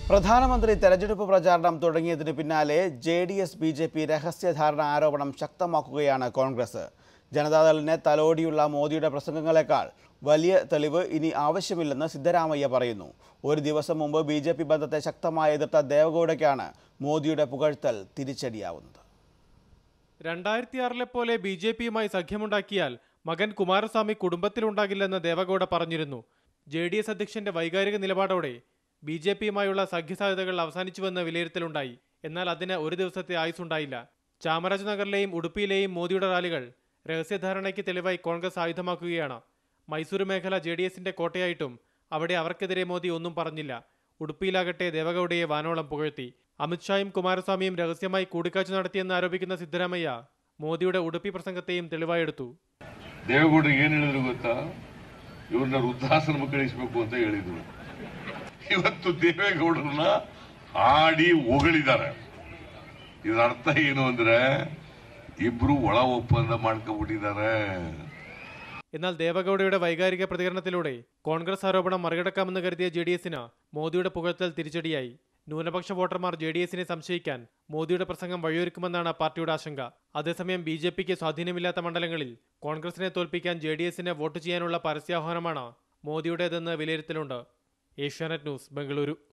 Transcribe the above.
പ്രധാനമന്ത്രി തെരഞ്ഞെടുപ്പ് പ്രചാരണം തുടങ്ങിയതിന് പിന്നാലെ J D S B J P രഹസ്യധാരണ ആരോപണം ശക്തമാക്കുകയാണ് കോൺഗ്രസ് ജനതാദളിനെ തലോടിയുള്ള മോദിയുടെ പ്രസംഗങ്ങളെക്കാൾ വലിയ തെളിവ് ഇനി ആവശ്യമില്ലെന്ന് സിദ്ധരാമയ്യ പറയുന്നു ഒരു ദിവസം മുമ്പ് ബി ജെ പി ബന്ധത്തെ ശക്തമായി എതിർത്ത ദേവഗൌഡയ്ക്കാണ് മോദിയുടെ പുകഴ്ത്തൽ തിരിച്ചടിയാവുന്നത് രണ്ടായിരത്തി ആറിലെ പോലെ ബി ജെ പിയുമായി സഖ്യമുണ്ടാക്കിയാൽ മകൻ കുമാരസ്വാമി കുടുംബത്തിലുണ്ടാകില്ലെന്ന് ദേവഗൌഡ പറഞ്ഞിരുന്നു ജെ ഡി എസ് അധ്യക്ഷന്റെ വൈകാരിക നിലപാടോടെ ബി ജെ പിയുമായുള്ള സഖ്യസാധ്യതകൾ അവസാനിച്ചുവെന്ന് വിലയിരുത്തലുണ്ടായി എന്നാൽ അതിന് ഒരു ദിവസത്തെ ആയുസുണ്ടായില്ല ചാമരാജനഗറിലെയും ഉടുപ്പിയിലെയും മോദിയുടെ റാലികൾ രഹസ്യധാരണയ്ക്ക് തെളിവായി കോൺഗ്രസ് ആയുധമാക്കുകയാണ് മൈസൂരു മേഖല ജെ ഡി എസിന്റെ കോട്ടയായിട്ടും അവിടെ അവർക്കെതിരെ മോദി ഒന്നും പറഞ്ഞില്ല ഉടുപ്പിയിലാകട്ടെ ദേവഗൌഡയെ വാനോളം പുകഴ്ത്തി അമിത്ഷായും കുമാരസ്വാമിയും രഹസ്യമായി കൂടിക്കാഴ്ച നടത്തിയെന്ന് ആരോപിക്കുന്ന സിദ്ധരാമയ്യ മോദിയുടെ ഉടുപ്പി പ്രസംഗത്തെയും തെളിവായെടുത്തു ದೇವೇಗೌಡರಿಗೆ ಏನ್ ಹೇಳಿದ್ರು ಗೊತ್ತಾ ಇವ್ರನ್ನ ವೃದ್ಧಾಶ್ರಮಕ್ಕೆ ಕಳಿಸ್ಬೇಕು ಅಂತ ಹೇಳಿದ್ರು ಇವತ್ತು ದೇವೇಗೌಡರನ್ನ ಆಡಿ ಹೊಗಳಿದ್ದಾರೆ ಇದರ ಅರ್ಥ ಏನು ಅಂದ್ರೆ ಇಬ್ರು ಒಳ ಒಪ್ಪಂದ ಮಾಡ್ಕೊಂಡ್ಬಿಟ್ಟಿದ್ದಾರೆ എന്നാൽ ദേവഗൌഡയുടെ വൈകാരിക പ്രതികരണത്തിലൂടെ കോൺഗ്രസ് ആരോപണം മറികടക്കാമെന്ന് കരുതിയ ജെ ഡി എസിന് മോദിയുടെ പുകഴ്ത്തൽ തിരിച്ചടിയായി ന്യൂനപക്ഷ വോട്ടർമാർ ജെ ഡി എസിനെ സംശയിക്കാൻ മോദിയുടെ പ്രസംഗം വഴിയൊരുക്കുമെന്നാണ് പാർട്ടിയുടെ ആശങ്ക അതേസമയം ബി ജെ പിക്ക് സ്വാധീനമില്ലാത്ത മണ്ഡലങ്ങളിൽ കോൺഗ്രസിനെ തോൽപ്പിക്കാൻ ജെ ഡി എസിന് വോട്ട് ചെയ്യാനുള്ള പരസ്യാഹ്വാനമാണ് മോദിയുടേതെന്ന് വിലയിരുത്തലുണ്ട് ഏഷ്യാനെറ്റ് ന്യൂസ് ബംഗളൂരു